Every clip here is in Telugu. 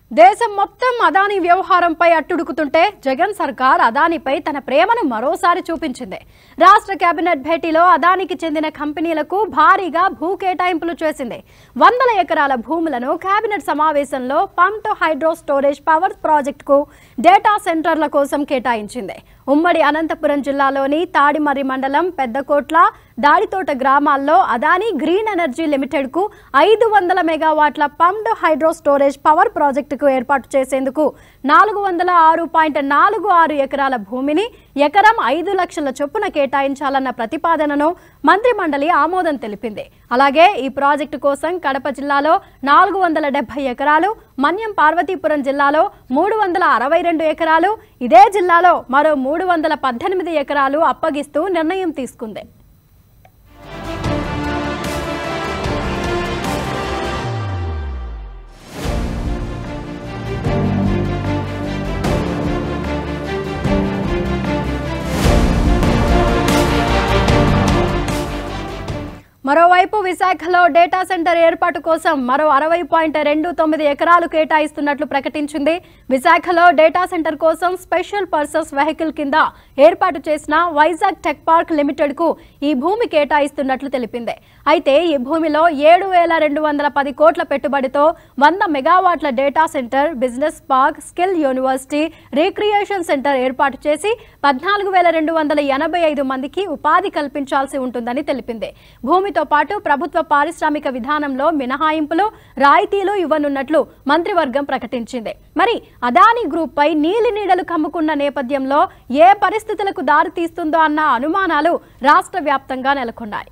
దేశం మొత్తం అదానీ వ్యవహారంపై అట్టుడుకుతుంటే జగన్ సర్కార్ అదానీపై తన ప్రేమను మరోసారి చూపించింది రాష్ట్ర కేబినెట్ భేటీలో అదానికి చెందిన కంపెనీలకు భారీగా భూ కేటాయింపులు చేసింది వందల ఎకరాల భూములను కేబినెట్ సమావేశంలో పంప్డ్ హైడ్రో స్టోరేజ్ పవర్ ప్రాజెక్టుకు డేటా సెంటర్ల కోసం కేటాయించింది ఉమ్మడి అనంతపురం జిల్లాలోని తాడిమర్రి మండలం పెద్దకోట్ల దాడితోట గ్రామాల్లో అదానీ గ్రీన్ ఎనర్జీ లిమిటెడ్ కు ఐదు వందల మెగావాట్ల పంప్డ్ హైడ్రో స్టోరేజ్ పవర్ ప్రాజెక్టుకు ఏర్పాటు చేసేందుకు నాలుగు వందల ఆరు పాయింట్ నాలుగు ఆరు ఎకరాల భూమిని ఎకరం ఐదు లక్షల చొప్పున కేటాయించాలన్న ప్రతిపాదనను మంత్రిమండలి ఆమోదం తెలిపింది అలాగే ఈ ప్రాజెక్టు కోసం కడప జిల్లాలో నాలుగు వందల డెబ్బై ఎకరాలు మన్యం పార్వతీపురం జిల్లాలో మూడు వందల అరవై రెండు ఎకరాలు ఇదే జిల్లాలో మరో మూడు వందల పద్దెనిమిది ఎకరాలు అప్పగిస్తూ నిర్ణయం తీసుకుంది మరోవైపు విశాఖలో డేటా సెంటర్ ఏర్పాటు కోసం మరో అరవై పాయింట్ రెండు తొమ్మిది ఎకరాలు కేటాయిస్తున్నట్లు ప్రకటించింది విశాఖలో డేటా సెంటర్ కోసం స్పెషల్ పర్సస్ వెహికల్ కింద ఏర్పాటు చేసిన వైజాగ్ టెక్ పార్క్ లిమిటెడ్ కు ఈ భూమి కేటాయిస్తున్నట్లు తెలిపింది అయితే ఈ భూమిలో ఏడు వేల రెండు వందల పది కోట్ల పెట్టుబడితో వంద మెగావాట్ల data centre business park skill university recreation centre ఏర్పాటు చేసి పద్నాలుగు వేల రెండు వందల ఎనభై ఐదు మందికి ఉపాధి కల్పించాల్సి ఉంటుందని తెలిపింది భూమితో పాటు ప్రభుత్వ పారిశ్రామిక విధానంలో మినహాయింపులు రాయితీలు ఇవ్వనున్నట్లు మంత్రివర్గం ప్రకటించింది మరి అదానీ గ్రూప్ పై నీలి నీడలు కమ్ముకున్న నేపథ్యంలో ఏ పరిస్థితులకు దారి తీస్తుందో అన్న అనుమానాలు రాష్ట్ర వ్యాప్తంగా నెలకొన్నాయి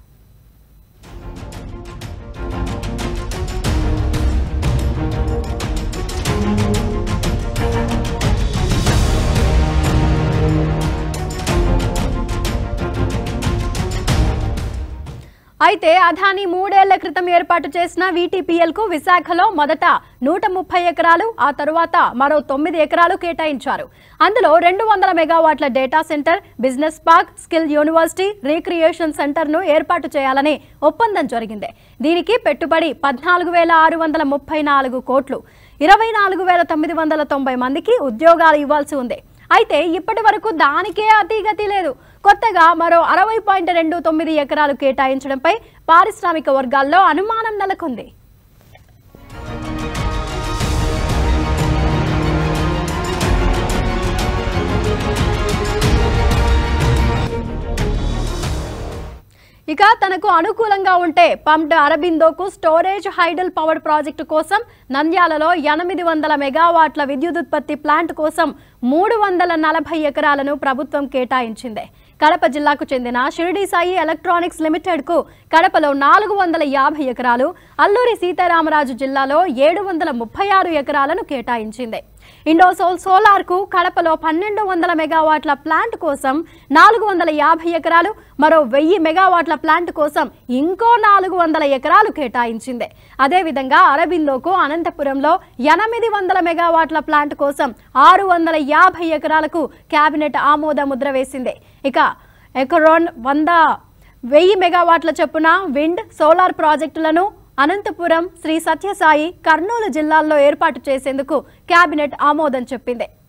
అయితే అదానీ మూడేళ్ల క్రితం ఏర్పాటు చేసిన వీటీపీఎల్ కు విశాఖలో మొదట నూట ముప్పై ఎకరాలు ఆ తరువాత మరో తొమ్మిది ఎకరాలు కేటాయించారు అందులో రెండు వందల మెగావాట్ల data centre business park skill university recreation centre ను ఏర్పాటు చేయాలని ఒప్పందం జరిగింది దీనికి పెట్టుబడి పద్నాలుగు వేల ఆరు వందల ముప్పై నాలుగు కోట్లు ఇరవై నాలుగు వేల తొమ్మిది వందల తొంభై మందికి ఉద్యోగాలు ఇవ్వాల్సి ఉంది అయితే ఇప్పటి వరకు దానికే అతిగతి లేదు కొత్తగా మరో అరవై పాయింట్ రెండు తొమ్మిది ఎకరాలు కేటాయించడంపై పారిశ్రామిక వర్గాల్లో అనుమానం నెలకొంది ఇక తనకు అనుకూలంగా ఉంటే పంప్డ్ అరబిందోకు స్టోరేజ్ హైడల్ పవర్ ప్రాజెక్టు కోసం నంద్యాలలో ఎనిమిది వందల మెగావాట్ల విద్యుదుత్పత్తి ప్లాంట్ కోసం మూడు వందల నలభై ఎకరాలను ప్రభుత్వం కేటాయించింది కడప జిల్లాకు చెందిన షిరిడి సాయి ఎలక్ట్రానిక్స్ లిమిటెడ్ కు కడపలో నాలుగు వందల యాభై ఎకరాలు అల్లూరి సీతారామరాజు జిల్లాలో ఏడు వందల ముప్పై ఆరు ఎకరాలను కేటాయించింది ఇండోసోల్ సోలార్ కు కడపలో పన్నెండు వందల మెగావాట్ల ప్లాంట్ కోసం నాలుగు వందల యాభై ఎకరాలు మరో వెయ్యి మెగావాట్ల ప్లాంట్ కోసం ఇంకో నాలుగు వందల ఎకరాలు కేటాయించింది అదేవిధంగా అరబిందోకు అనంతపురంలో ఎనిమిది వందల మెగావాట్ల ప్లాంట్ కోసం ఆరు వందల యాభై ఎకరాలకు కేబినెట్ ఆమోద ముద్ర వేసింది ఇక ఎకరోన్ వంద వెయ్యి మెగావాట్ల చొప్పున విండ్ సోలార్ ప్రాజెక్టులను అనంతపురం శ్రీ సత్యసాయి కర్నూలు జిల్లాల్లో ఏర్పాటు చేసేందుకు కేబినెట్ ఆమోదం చెప్పింది